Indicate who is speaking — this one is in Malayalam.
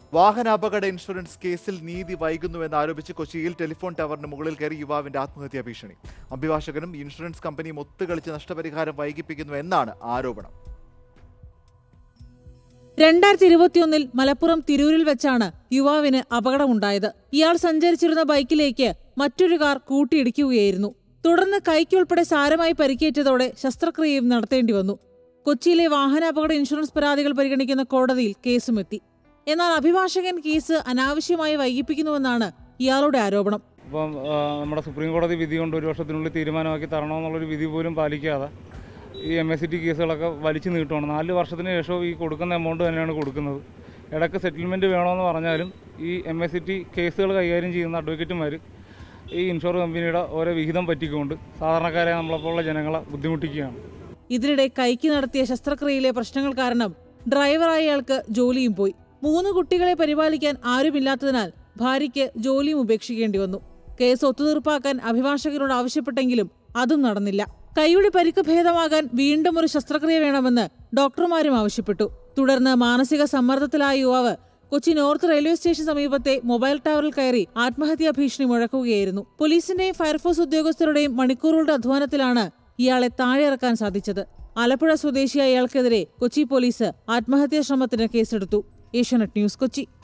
Speaker 1: വാഹനാപകട ഇൻഷുറൻസ് കേസിൽ നീതി വൈകുന്നുവെന്ന് ആരോപിച്ച് കൊച്ചിയിൽ ടെലിഫോൺ ടവറിന് മുകളിൽ കയറി യുവാവിന്റെ ആത്മഹത്യാ ഭീഷണി അഭിഭാഷകനും ഇൻഷുറൻസ് കമ്പനിയും ഒത്തുകളിച്ച് നഷ്ടപരിഹാരം വൈകിപ്പിക്കുന്നു എന്നാണ് ആരോപണം
Speaker 2: രണ്ടായിരത്തി ഇരുപത്തിയൊന്നിൽ മലപ്പുറം തിരൂരിൽ വെച്ചാണ് യുവാവിന് അപകടമുണ്ടായത് ഇയാൾ സഞ്ചരിച്ചിരുന്ന ബൈക്കിലേക്ക് മറ്റൊരു കാർ കൂട്ടിയിടിക്കുകയായിരുന്നു തുടർന്ന് കൈക്കുൾപ്പെടെ സാരമായി പരിക്കേറ്റതോടെ ശസ്ത്രക്രിയയും നടത്തേണ്ടി വന്നു കൊച്ചിയിലെ വാഹനാപകട ഇൻഷുറൻസ് പരാതികൾ പരിഗണിക്കുന്ന കോടതിയിൽ കേസുമെത്തി എന്നാൽ അഭിഭാഷകൻ കേസ് അനാവശ്യമായി വൈകിപ്പിക്കുന്നുവെന്നാണ് ഇയാളുടെ ആരോപണം
Speaker 3: ഇപ്പം ആ, നമ്മുടെ സുപ്രീം കോടതി വിധി കൊണ്ട് ഒരു വർഷത്തിനുള്ളിൽ തീരുമാനമാക്കി തരണമെന്നുള്ളൊരു വിധി പോലും പാലിക്കാതെ ഈ എം എസ് സി ടി കേസുകളൊക്കെ വലിച്ചു നീട്ടുവാണ് നാല് വർഷത്തിന് ശേഷവും ഈ കൊടുക്കുന്ന എമൗണ്ട് തന്നെയാണ് കൊടുക്കുന്നത് ഇടയ്ക്ക് സെറ്റിൽമെൻറ്റ് വേണമെന്ന് പറഞ്ഞാലും ഈ എം എസ് സി ടി കേസുകൾ കൈകാര്യം ചെയ്യുന്ന അഡ്വക്കേറ്റുമാർ ഈ ഇൻഷുർ കമ്പനിയുടെ ഓരോ വിഹിതം പറ്റിക്കൊണ്ട് സാധാരണക്കാരെ നമ്മളെപ്പോലുള്ള ജനങ്ങളെ ബുദ്ധിമുട്ടിക്കുകയാണ്
Speaker 2: ഇതിനിടെ കൈക്ക് നടത്തിയ ശസ്ത്രക്രിയയിലെ പ്രശ്നങ്ങൾ കാരണം ഡ്രൈവറായ അയാൾക്ക് ജോലിയും പോയി മൂന്ന് കുട്ടികളെ പരിപാലിക്കാൻ ആരുമില്ലാത്തതിനാൽ ഭാര്യയ്ക്ക് ജോലിയും ഉപേക്ഷിക്കേണ്ടി വന്നു കേസ് ഒത്തുതീർപ്പാക്കാൻ അഭിഭാഷകരോട് ആവശ്യപ്പെട്ടെങ്കിലും അതും നടന്നില്ല കൈയുടെ പരിക്ക് ഭേദമാകാൻ വീണ്ടും ഒരു ശസ്ത്രക്രിയ വേണമെന്ന് ഡോക്ടർമാരും ആവശ്യപ്പെട്ടു തുടർന്ന് മാനസിക സമ്മർദ്ദത്തിലായ യുവാവ് കൊച്ചി നോർത്ത് റെയിൽവേ സ്റ്റേഷൻ സമീപത്തെ മൊബൈൽ ടവറിൽ കയറി ആത്മഹത്യാ ഭീഷണി മുഴക്കുകയായിരുന്നു പോലീസിന്റെയും ഫയർഫോഴ്സ് ഉദ്യോഗസ്ഥരുടെയും മണിക്കൂറുകളുടെ അധ്വാനത്തിലാണ് ഇയാളെ താഴെ ഇറക്കാൻ സാധിച്ചത് ആലപ്പുഴ സ്വദേശിയായ ഇയാൾക്കെതിരെ കൊച്ചി പോലീസ് ആത്മഹത്യാ ശ്രമത്തിന് കേസെടുത്തു ഏഷ്യാനെറ്റ് ന്യൂസ് കൊച്ചി